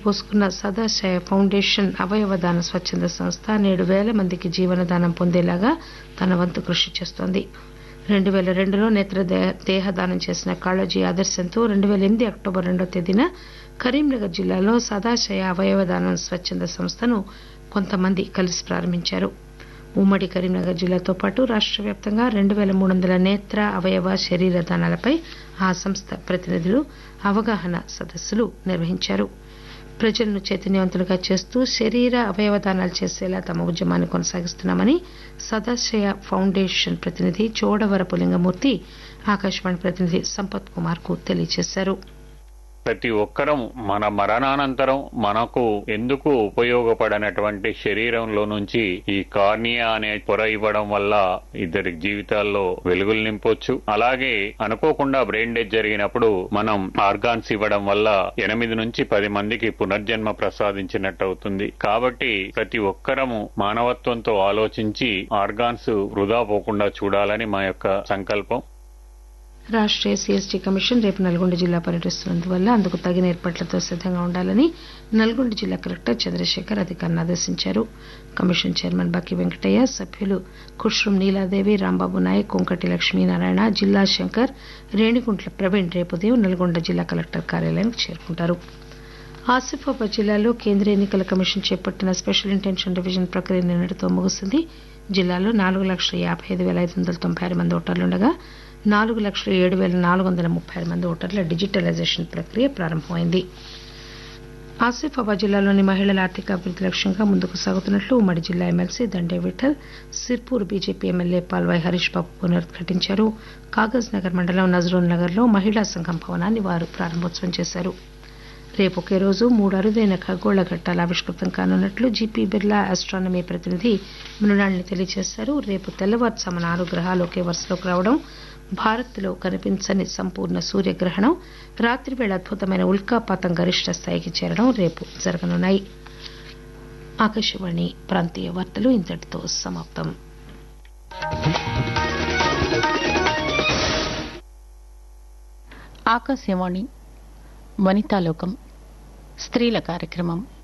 పోసుకున్న సదాశయ ఫౌండేషన్ అవయవదాన స్వచ్ఛంద సంస్థ నేడు వేల మందికి జీవనదానం పొందేలాగా తన వంతు కృషి చేస్తోంది రెండు పేల రెండులో నేత్ర దేహదానం చేసిన కాళోజీ ఆదర్శంతో రెండు పేల ఎనిమిది అక్టోబర్ రెండో తేదీన కరీంనగర్ జిల్లాలో సదాశయ అవయవదానం స్వచ్ఛంద సంస్థను కొంతమంది కలిసి ప్రారంభించారు ఉమ్మడి కరీంనగర్ జిల్లాతో పాటు రాష్ట్ర వ్యాప్తంగా రెండు పేల మూడు వందల నేత్ర అవయవ శరీర దానాలపై ఆ సంస్థ ప్రతినిధులు అవగాహన సదస్సులు నిర్వహించారు ప్రజలను చైతన్యవంతులుగా చేస్తూ శరీర అవయవ దానాలు చేసేలా తమ ఉద్యమాన్ని కొనసాగిస్తున్నామని సదాశయ ఫౌండేషన్ ప్రతినిధి చోడవరపు లింగమూర్తి ఆకాశవాణి ప్రతినిధి సంపత్ కుమార్ కు తెలియజేశారు ప్రతి ఒక్కరం మన మరణానంతరం మనకు ఎందుకు ఉపయోగపడనటువంటి శరీరంలో నుంచి ఈ కార్నియా అనే పొర ఇవ్వడం వల్ల ఇద్దరి జీవితాల్లో వెలుగులు నింపొచ్చు అలాగే అనుకోకుండా బ్రెయిన్ డెత్ జరిగినప్పుడు మనం ఆర్గాన్స్ ఇవ్వడం వల్ల ఎనిమిది నుంచి పది మందికి పునర్జన్మ ప్రసాదించినట్టు అవుతుంది కాబట్టి ప్రతి ఒక్కరము మానవత్వంతో ఆలోచించి ఆర్గాన్స్ వృధా పోకుండా చూడాలని మా యొక్క సంకల్పం రాష్ట్ర ఎస్సీ ఎస్టీ కమిషన్ రేపు నల్గొండ జిల్లా పర్యటిస్తున్నందువల్ల అందుకు తగిన ఏర్పాట్లతో సిద్దంగా ఉండాలని నల్గొండ జిల్లా కలెక్టర్ చంద్రశేఖర్ అధికారులను ఆదేశించారు కమిషన్ చైర్మన్ బక్కి వెంకటయ్య సభ్యులు ఖుష్రం నీలాదేవి రాంబాబు నాయక్ కొంకటి లక్ష్మీనారాయణ జిల్లా శంకర్ రేణిగుంట్ల ప్రవీణ్ రేపు ఉదయం నల్గొండ జిల్లా కలెక్టర్ కార్యాలయానికి చేరుకుంటారు ఆసిఫాబాద్ జిల్లాలో కేంద్ర ఎన్నికల కమిషన్ చేపట్టిన స్పెషల్ ఇంటెన్షన్ డివిజన్ ప్రక్రియ నిన్నటితో ముగిసింది జిల్లాలో నాలుగు లక్షల యాభై ఐదు పేల ఐదు వందల తొంభై ఆరు మంది ఓటర్లుండగా నాలుగు లక్షల ఏడు పేల నాలుగు వందల ముప్పై ఆరు మంది ఓటర్ల డిజిటలైజేషన్ ప్రక్రియ ప్రారంభమైంది ఆసిఫాబాద్ జిల్లాలోని మహిళల ఆర్థిక అభివృద్ది లక్ష్యంగా ముందుకు సాగుతున్నట్లు ఉమ్మడి జిల్లా MLC Dande Vithal Sirpur BJP MLA Palvai Harish Babu పునరుద్ఘాటించారు కాగజ్ నగర్ మండలం నజరూల్ నగర్ లో మహిళా సంఘం భవనాన్ని వారు ప్రారంభోత్సవం చేశారు రేపు ఒకే రోజు మూడు అరుదైన ఖగోళ ఘట్టాలు ఆవిష్కృతం కానున్నట్లు జీపీ బిర్లా ఆస్ట్రానమీ ప్రతినిధి మృణాళిని తెలియజేశారు రేపు తెల్లవారుజామున ఆరు గ్రహాలు ఒకే వరుసలోకి రావడం భారత్లో కనిపించని సంపూర్ణ సూర్యగ్రహణం రాత్రివేళ అద్భుతమైన ఉల్కాపాతం గరిష్ట స్థాయికి చేరడం రేపు జరగనున్నాయి ఆకాశవాణి ప్రాంతీయ వార్తలు ఇంతటితో సమాప్తం ఆకాశవాణి వనితాలోకం స్త్రీల కార్యక్రమం